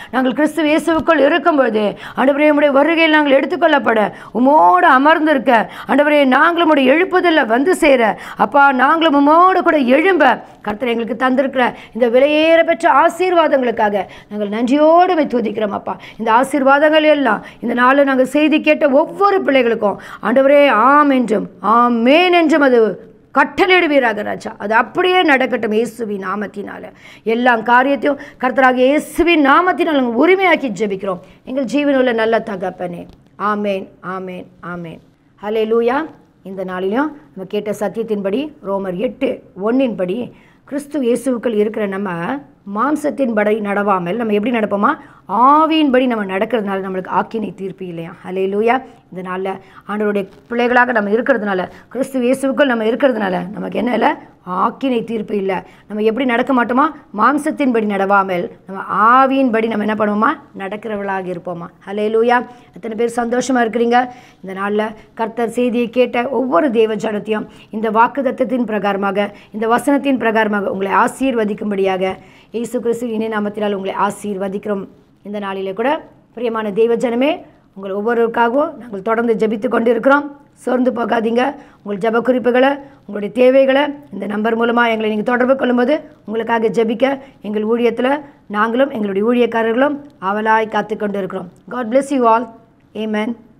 கிறிஸ்து இயேசுவுக்குள் இருக்கும்போது ஆண்டவரே உம்முடைய வருகையில் நாங்கள் எடுத்துக்கொள்ளப்பட உமோடு அமர்ந்திருக்க ஆண்டவரே நாங்களும் உடைய எழுப்புதலில் வந்து சேர அப்பா நாங்களும் உமோடு கூட எழும்ப கர்த்தர் எங்களுக்கு தந்திருக்கிற இந்த விலையேற பெற்ற ஆசீர்வாதங்களுக்காக நாங்கள் நன்றியோடு மை துதிக்கிறோம் அப்பா இந்த ஆசீர்வாதங்கள் எல்லாம் இந்த நாளில் நாங்கள் செய்தி கேட்ட ஒவ்வொரு பிள்ளைகளுக்கும் ஆண்டவரே ஆம் என்றும் ஆமேன் என்றும் அது கட்டளையிடுவீராக ராஜா அது அப்படியே நடக்கட்டும் இயேசுவின் நாமத்தினால எல்லா காரியத்தையும் கர்த்தராக இயேசுவின் நாமத்தினால் நாங்கள் உரிமையாக்கி ஜெபிக்கிறோம் எங்கள் ஜீவனுள்ள நல்ல தகப்பனே ஆமேன் ஆமேன் ஆமேன் ஹலே லூயா இந்த நாளிலும் நம்ம கேட்ட சத்தியத்தின்படி ரோமர் எட்டு ஒன்றின்படி கிறிஸ்து இயேசுவுக்குள் இருக்கிற நம்ம மாம்சத்தின்படி நடவாமல் நம்ம எப்படி நடப்போமா ஆவியின்படி நம்ம நடக்கிறதுனால நம்மளுக்கு ஆக்கினை தீர்ப்பு இல்லையா ஹலே லூயா இந்த நாளில் ஆண்டவருடைய பிள்ளைகளாக நம்ம இருக்கிறதுனால கிறிஸ்து இயேசுவுக்குள் நம்ம இருக்கிறதுனால நமக்கு என்ன இல்லை ஆக்கினை தீர்ப்பு இல்லை நம்ம எப்படி நடக்க மாட்டோமா மாம்சத்தின்படி நடவாமல் நம்ம ஆவியின்படி நம்ம என்ன பண்ணுவோமா நடக்கிறவளாக இருப்போமா ஹலே லூயா எத்தனை பேர் சந்தோஷமாக இருக்கிறீங்க இந்த நாளில் கர்த்தர் செய்தியை கேட்ட ஒவ்வொரு தேவ ஜனத்தையும் இந்த வாக்குதத்தத்தின் பிரகாரமாக இந்த வசனத்தின் பிரகாரமாக உங்களை ஆசீர்வதிக்கும்படியாக இயேசு கிறிஸ்து இணை நாமத்தினால் உங்களை ஆசீர்வதிக்கிறோம் இந்த நாளிலே கூட பிரியமான தெய்வ ஜனமே உங்கள் ஒவ்வொருவருக்காகவும் நாங்கள் தொடர்ந்து ஜெபித்து கொண்டு இருக்கிறோம் சோர்ந்து போகாதீங்க உங்கள் ஜெப குறிப்புகளை உங்களுடைய தேவைகளை இந்த நம்பர் மூலமாக எங்களை நீங்கள் தொடர்பு கொள்ளும்போது உங்களுக்காக ஜெபிக்க எங்கள் ஊழியத்தில் நாங்களும் எங்களுடைய ஊழியக்காரர்களும் அவலாய் காத்து கொண்டு இருக்கிறோம் காட் bless யூ ஆல் ஏமேன்